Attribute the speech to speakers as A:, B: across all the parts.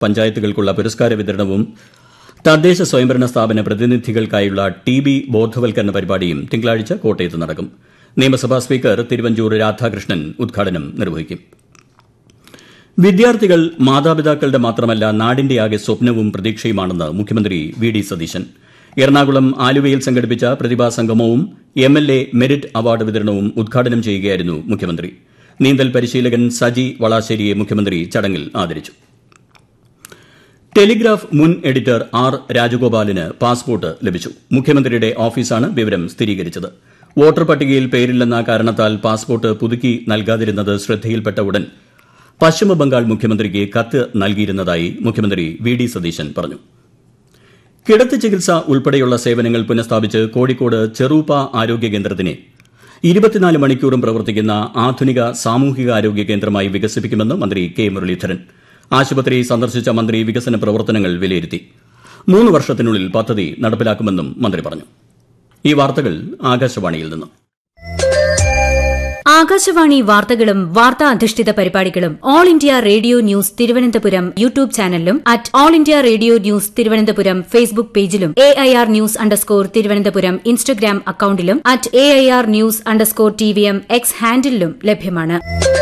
A: പഞ്ചായത്തുകൾക്കുള്ള പുരസ്കാര വിതരണവും തദ്ദേശ സ്വയംഭരണ സ്ഥാപന പ്രതിനിധികൾക്കായുള്ള ടി ബി ബോധവൽക്കരണ പരിപാടിയും തിങ്കളാഴ്ച കോട്ടയത്ത് നടക്കും നിയമസഭാ സ്പീക്കർ തിരുവഞ്ചൂർ രാധാകൃഷ്ണൻ ഉദ്ഘാടനം നിർവഹിക്കും വിദ്യാർത്ഥികൾ മാതാപിതാക്കളുടെ മാത്രമല്ല നാടിന്റെ ആകെ സ്വപ്നവും പ്രതീക്ഷയുമാണെന്ന് മുഖ്യമന്ത്രി വി ഡി സതീശൻ എറണാകുളം ആലുവയിൽ സംഘടിപ്പിച്ച പ്രതിഭാ സംഗമവും M L A merit award വിതരണവും ഉദ്ഘാടനം ചെയ്യുകയായിരുന്നു മുഖ്യമന്ത്രി നീന്തൽ പരിശീലകൻ സജി വളാശ്ശേരിയെ മുഖ്യമന്ത്രി ചടങ്ങിൽ ആദരിച്ചു ടെലിഗ്രാഫ് മുൻ എഡിറ്റർ ആർ രാജഗോപാലിന് പാസ്പോർട്ട് ലഭിച്ചു മുഖ്യമന്ത്രിയുടെ ഓഫീസാണ് വിവരം സ്ഥിരീകരിച്ചത് വോട്ടർ പട്ടികയിൽ പേരില്ലെന്ന കാരണത്താൽ പാസ്പോർട്ട് പുതുക്കി നൽകാതിരുന്നത് ശ്രദ്ധയിൽപ്പെട്ട ഉടൻ പശ്ചിമബംഗാൾ മുഖ്യമന്ത്രിക്ക് കത്ത് നൽകിയിരുന്നതായി മുഖ്യമന്ത്രി വി ഡി സതീശൻ പറഞ്ഞു കിടത്തി ചികിത്സ ഉൾപ്പെടെയുള്ള സേവനങ്ങൾ പുനഃസ്ഥാപിച്ച് കോഴിക്കോട് ചെറൂപ്പ ആരോഗ്യ കേന്ദ്രത്തിനെ ഇരുപത്തിനാല് മണിക്കൂറും പ്രവർത്തിക്കുന്ന ആധുനിക സാമൂഹികാരോഗ്യ കേന്ദ്രമായി വികസിപ്പിക്കുമെന്ന് മന്ത്രി കെ മുരളീധരൻ ആശുപത്രി സന്ദർശിച്ച മന്ത്രി വികസന പ്രവർത്തനങ്ങൾ വിലയിരുത്തി മൂന്ന് വർഷത്തിനുള്ളിൽ പദ്ധതി നടപ്പിലാക്കുമെന്നും മന്ത്രി പറഞ്ഞു ഈ വാർത്തകൾ ആകാശവാണിയിൽ നിന്ന്
B: ആകാശവാണി വാർത്തകളും വാർത്താ അധിഷ്ഠിത പരിപാടികളും all India radio news Thiruvananthapuram YouTube ചാനലിലും at all India radio news Thiruvananthapuram Facebook പേജിലും A I R news underscore Thiruvananthapuram Instagram അക്കൌണ്ടിലും at A I R news underscore T V M X ഹാൻഡിലും ലഭ്യമാണ്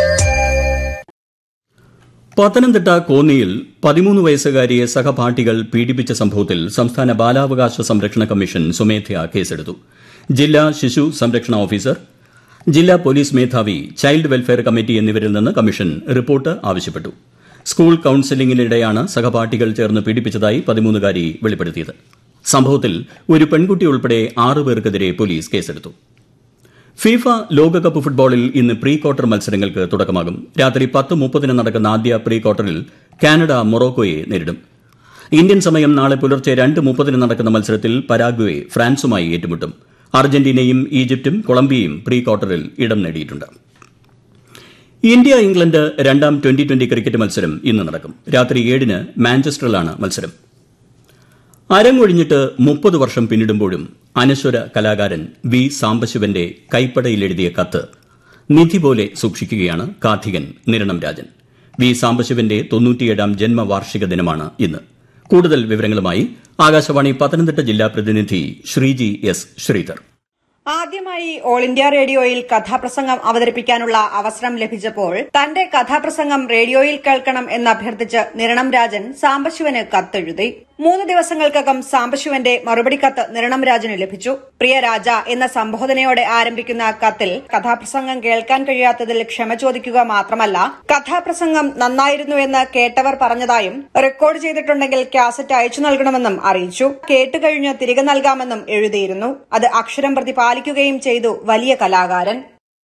A: പത്തനംതിട്ട കോന്നിയിൽ പതിമൂന്ന് വയസ്സുകാരിയെ സഹപാഠികൾ പീഡിപ്പിച്ച സംഭവത്തിൽ സംസ്ഥാന ബാലാവകാശ സംരക്ഷണ കമ്മീഷൻ സ്വമേധയാ കേസെടുത്തു ജില്ലാ ശിശു സംരക്ഷണ ഓഫീസർ ജില്ലാ പോലീസ് മേധാവി ചൈൽഡ് വെൽഫെയർ കമ്മിറ്റി എന്നിവരിൽ നിന്ന് കമ്മീഷൻ റിപ്പോർട്ട് ആവശ്യപ്പെട്ടു സ്കൂൾ കൌൺസിലിംഗിനിടെയാണ് സഹപാഠികൾ ചേർന്ന് പീഡിപ്പിച്ചതായി പതിമൂന്നുകാരി വെളിപ്പെടുത്തിയത് സംഭവത്തിൽ ഒരു പെൺകുട്ടി ഉൾപ്പെടെ ആറു പേർക്കെതിരെ പോലീസ് കേസെടുത്തു ഫിഫ ലോകകപ്പ് ഫുട്ബോളിൽ ഇന്ന് പ്രീ ക്വാർട്ടർ മത്സരങ്ങൾക്ക് തുടക്കമാകും രാത്രി പത്ത് മുപ്പതിന് നടക്കുന്ന ആദ്യ പ്രീ ക്വാർട്ടറിൽ കാനഡ മൊറോക്കോയെ നേരിടും ഇന്ത്യൻ സമയം നാളെ പുലർച്ചെ രണ്ട് മുപ്പതിന് നടക്കുന്ന മത്സരത്തിൽ പരാഗ്വെ ഫ്രാൻസുമായി ഏറ്റുമുട്ടും അർജന്റീനയും ഈജിപ്തും കൊളംബിയയും പ്രീ ക്വാർട്ടറിൽ ഇടം നേടിയിട്ടുണ്ട് ഇന്ത്യ ഇംഗ്ലണ്ട് രണ്ടാം ട്വന്റി ട്വന്റി ക്രിക്കറ്റ് മത്സരം ഇന്ന് നടക്കും രാത്രി ഏഴിന് മാഞ്ചസ്റ്ററിലാണ് മത്സരം അരങ്ങൊഴിഞ്ഞിട്ട് മുപ്പത് വർഷം പിന്നിടുമ്പോഴും അനശ്വര കലാകാരൻ വി സാംബശിവന്റെ കൈപ്പടയിലെഴുതിയ കത്ത് നിധി പോലെ സൂക്ഷിക്കുകയാണ് കാർത്തികൻ നിരണം രാജൻ വി സാംബശിവന്റെ തൊണ്ണൂറ്റിയേഴാം ജന്മവാർഷിക ദിനമാണ് ഇന്ന് കൂടുതൽ വിവരങ്ങളുമായി ആകാശവാണി പത്തനംതിട്ട ജില്ലാ പ്രതിനിധി ശ്രീജി എസ് ശ്രീധർ
C: ആദ്യമായി ഓൾ ഇന്ത്യ റേഡിയോയിൽ കഥാപ്രസംഗം അവതരിപ്പിക്കാനുള്ള അവസരം ലഭിച്ചപ്പോൾ തന്റെ കഥാപ്രസംഗം റേഡിയോയിൽ കേൾക്കണം എന്നഭ്യർത്ഥിച്ച് നിരണം രാജൻ സാംബശിവന് കത്തെഴുതി മൂന്ന് ദിവസങ്ങൾക്കകം സാംബശിവന്റെ മറുപടി കത്ത് നിരണം രാജന് ലഭിച്ചു പ്രിയ രാജ എന്ന സംബോധനയോടെ ആരംഭിക്കുന്ന കത്തിൽ കഥാപ്രസംഗം കേൾക്കാൻ കഴിയാത്തതിൽ ക്ഷമ ചോദിക്കുക മാത്രമല്ല കഥാപ്രസംഗം നന്നായിരുന്നുവെന്ന് കേട്ടവർ പറഞ്ഞതായും റെക്കോർഡ് ചെയ്തിട്ടുണ്ടെങ്കിൽ കാസറ്റ് അയച്ചു നൽകണമെന്നും അറിയിച്ചു കേട്ടുകഴിഞ്ഞ് തിരികെ നൽകാമെന്നും എഴുതിയിരുന്നു അത് അക്ഷരം പ്രതി പാലിക്കുകയും ചെയ്തു വലിയ കലാകാരൻ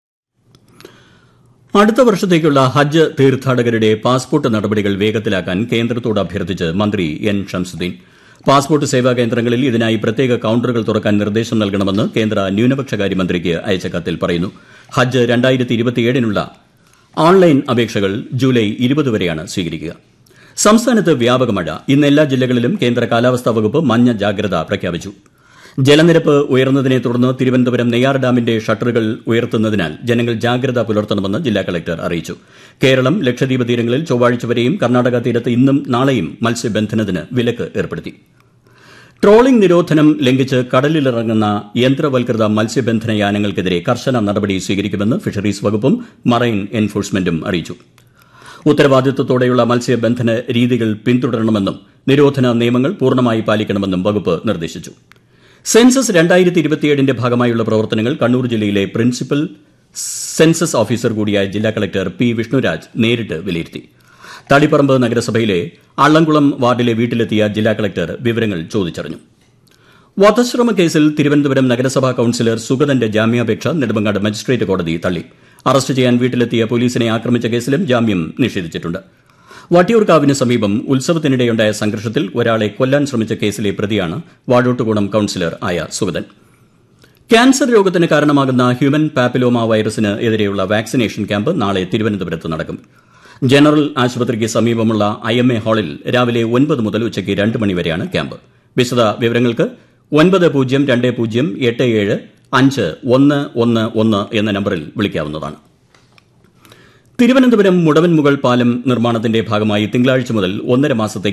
A: അടുത്ത വർഷത്തേക്കുള്ള ഹജ്ജ് തീർത്ഥാടകരുടെ പാസ്പോർട്ട് നടപടികൾ വേഗത്തിലാക്കാൻ കേന്ദ്രത്തോട് അഭ്യർത്ഥിച്ച് മന്ത്രി എൻ ഷംസുദ്ദീൻ പാസ്പോർട്ട് സേവാ കേന്ദ്രങ്ങളിൽ ഇതിനായി പ്രത്യേക കൌണ്ടറുകൾ തുറക്കാൻ നിർദ്ദേശം നൽകണമെന്ന് കേന്ദ്ര ന്യൂനപക്ഷകാര്യ മന്ത്രിക്ക് അയച്ച കത്തിൽ പറയുന്നു ഹജ്ജ് രണ്ടായിരത്തി ഇരുപത്തിയേഴിനുള്ള ഓൺലൈൻ അപേക്ഷകൾ ജൂലൈ ഇരുപത് വരെയാണ് സ്വീകരിക്കുക സംസ്ഥാനത്ത് വ്യാപക മഴ ഇന്ന് എല്ലാ ജില്ലകളിലും കേന്ദ്ര കാലാവസ്ഥാ വകുപ്പ് മഞ്ഞ ജാഗ്രത പ്രഖ്യാപിച്ചു ജലനിരപ്പ് ഉയർന്നതിനെ തുടർന്ന് തിരുവനന്തപുരം നെയ്യാർ ഡാമിന്റെ ഷട്ടറുകൾ ഉയർത്തുന്നതിനാൽ ജനങ്ങൾ ജാഗ്രത പുലർത്തണമെന്ന് ജില്ലാ കളക്ടർ അറിയിച്ചു കേരളം ലക്ഷദ്വീപ് തീരങ്ങളിൽ ചൊവ്വാഴ്ച വരെയും കർണാടക തീരത്ത് ഇന്നും നാളെയും മത്സ്യബന്ധനത്തിന് വിലക്ക് ഏർപ്പെടുത്തി ട്രോളിംഗ് നിരോധനം ലംഘിച്ച് കടലിലിറങ്ങുന്ന യന്ത്രവൽകൃത മത്സ്യബന്ധന യാനങ്ങൾക്കെതിരെ കർശന നടപടി സ്വീകരിക്കുമെന്ന് ഫിഷറീസ് വകുപ്പും മറൈൻ എൻഫോഴ്സ്മെന്റും അറിയിച്ചു ഉത്തരവാദിത്വത്തോടെയുള്ള മത്സ്യബന്ധന രീതികൾ പിന്തുടരണമെന്നും നിരോധന നിയമങ്ങൾ പൂർണ്ണമായി പാലിക്കണമെന്നും വകുപ്പ് നിർദ്ദേശിച്ചു സെൻസസ് രണ്ടായിരത്തി ഇരുപത്തിയേഴിന്റെ ഭാഗമായുള്ള പ്രവർത്തനങ്ങൾ കണ്ണൂർ ജില്ലയിലെ പ്രിൻസിപ്പൽ സെൻസസ് ഓഫീസർ കൂടിയായ ജില്ലാ കളക്ടർ പി വിഷ്ണുരാജ് നേരിട്ട് വിലയിരുത്തി തളിപ്പറമ്പ് നഗരസഭയിലെ അള്ളംകുളം വാർഡിലെ വീട്ടിലെത്തിയ ജില്ലാ കളക്ടർ വിവരങ്ങൾ ചോദിച്ചറിഞ്ഞു വധശ്രമ കേസിൽ തിരുവനന്തപുരം നഗരസഭാ കൌൺസിലർ സുഗതന്റെ ജാമ്യാപേക്ഷ നെടുമങ്ങാട് മജിസ്ട്രേറ്റ് കോടതി തള്ളി അറസ്റ്റ് ചെയ്യാൻ വീട്ടിലെത്തിയ പോലീസിനെ ആക്രമിച്ച കേസിലും ജാമ്യം നിഷേധിച്ചിട്ടുണ്ട് വട്ടിയൂർക്കാവിന് സമീപം ഉത്സവത്തിനിടെയുണ്ടായ സംഘർഷത്തിൽ ഒരാളെ കൊല്ലാൻ ശ്രമിച്ച കേസിലെ പ്രതിയാണ് വാഴോട്ടുകുളം കൌൺസിലർ ആയ സുഗതൻ ക്യാൻസർ രോഗത്തിന് കാരണമാകുന്ന ഹ്യൂമൻ പാപ്പിലോമ വൈറസിന് എതിരെയുള്ള വാക്സിനേഷൻ ക്യാമ്പ് നാളെ തിരുവനന്തപുരത്ത് നടക്കും ജനറൽ ആശുപത്രിക്ക് സമീപമുള്ള ഐ എം എ ഹാളിൽ രാവിലെ ഒൻപത് മുതൽ ഉച്ചയ്ക്ക് രണ്ട് മണിവരെയാണ് ക്യാമ്പ് വിശദ വിവരങ്ങൾക്ക് ഒൻപത് പൂജ്യം രണ്ട് പൂജ്യം എട്ട് ഏഴ് അഞ്ച് ഒന്ന് ഒന്ന് ഒന്ന് എന്ന നമ്പറിൽ വിളിക്കാവുന്നതാണ് തിരുവനന്തപുരം മുടവൻമുകൾ പാലം നിർമ്മാണത്തിന്റെ ഭാഗമായി തിങ്കളാഴ്ച മുതൽ ഒന്നര മാസത്തേക്ക്